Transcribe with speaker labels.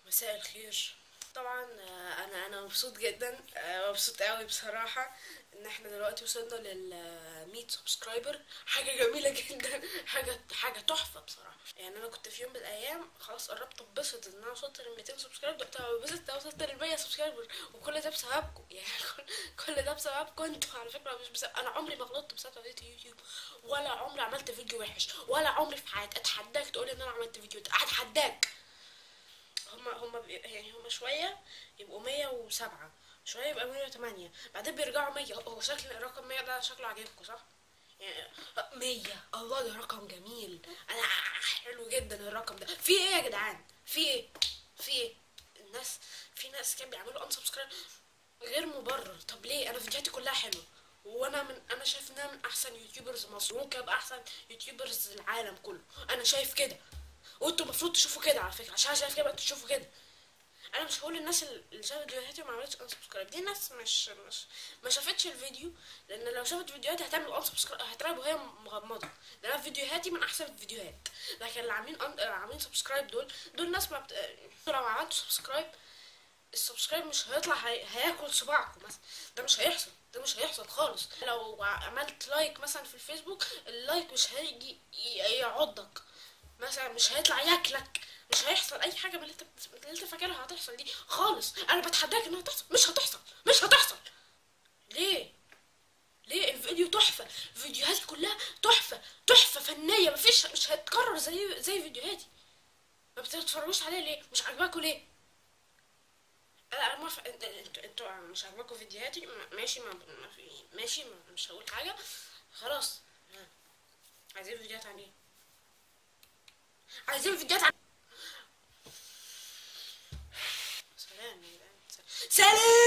Speaker 1: مساء الخير طبعا آه، انا انا مبسوط جدا آه، مبسوط قوي بصراحه ان احنا دلوقتي وصلنا لل 100 سبسكرايبر حاجه جميله جدا حاجه حاجه تحفه بصراحه يعني انا كنت في يوم من الايام خلاص قربت اتبسط ان انا وصلت لل 200 سبسكرايبر دلوقتي أنا ببسط إن أنا وصلت لل 100 سبسكرايبر وكل ده بسببكم يعني كل, كل ده بسببكم انتوا على فكره مش بسبب انا عمري ما غلطت بسبب فيديو يوتيوب ولا عمري عملت فيديو وحش ولا عمري في حياتي اتحداك تقولي ان انا عملت فيديو اتحداك هما هما بي- يعني هما شوية يبقوا مية وسبعة شوية يبقى مية وتمانية بعدين بيرجعوا مية هو شكل الرقم مية ده شكله عاجبكم صح؟ يعني مية الله ده رقم جميل أنا حلو جدا الرقم ده في إيه يا جدعان؟ في إيه؟ في إيه؟ الناس في ناس كانوا بيعملوا انسبسكرايب غير مبرر طب ليه؟ أنا فيديوهاتي كلها حلوة وانا من انا شايف ان انا من احسن يوتيوبرز مصر ممكن ابقى احسن يوتيوبرز العالم كله انا شايف كده وانتوا المفروض تشوفوا كده على فكره عشان أنا شايف كده انتوا تشوفوا كده انا مش هقول الناس اللي شافت فيديوهاتي وما عملتش انسبسكرايب دي ناس مش مش ما شافتش الفيديو لان لو شافت فيديوهاتي هتعمل انسبسكرايب هتراقب وهي مغمضه لان أنا فيديوهاتي من احسن الفيديوهات لكن اللي عاملين أن... عاملين سبسكرايب دول دول ناس ما بت... لو عملتوا سبسكرايب السبسكرايب مش هيطلع هي... هياكل صباعكم مثلا ده مش هيحصل ده مش هيحصل خالص لو عملت لايك مثلا في الفيسبوك اللايك مش هيجي ي- يعضك مثلا مش هيطلع ياكلك مش هيحصل اي حاجه من اللي انت من اللي انت فاكرها هتحصل دي خالص انا بتحداك انها تحصل مش هتحصل مش هتحصل ليه ليه الفيديو تحفه فيديوهاتي كلها تحفه تحفه فنيه مفيش مش هتكرر زي زي فيديوهاتي ما بتتفرجوش عليها ليه مش عاجباكوا ليه انا انا موافق انت- انتوا انتوا مش عاجباكوا فيديوهاتي م- ماشي ما ما في ماشي ما مش هقول حاجه خلاص ها. عايزين فيديوهات عن ايه عايزين فيديوهات عن سلام يا جدعان سلام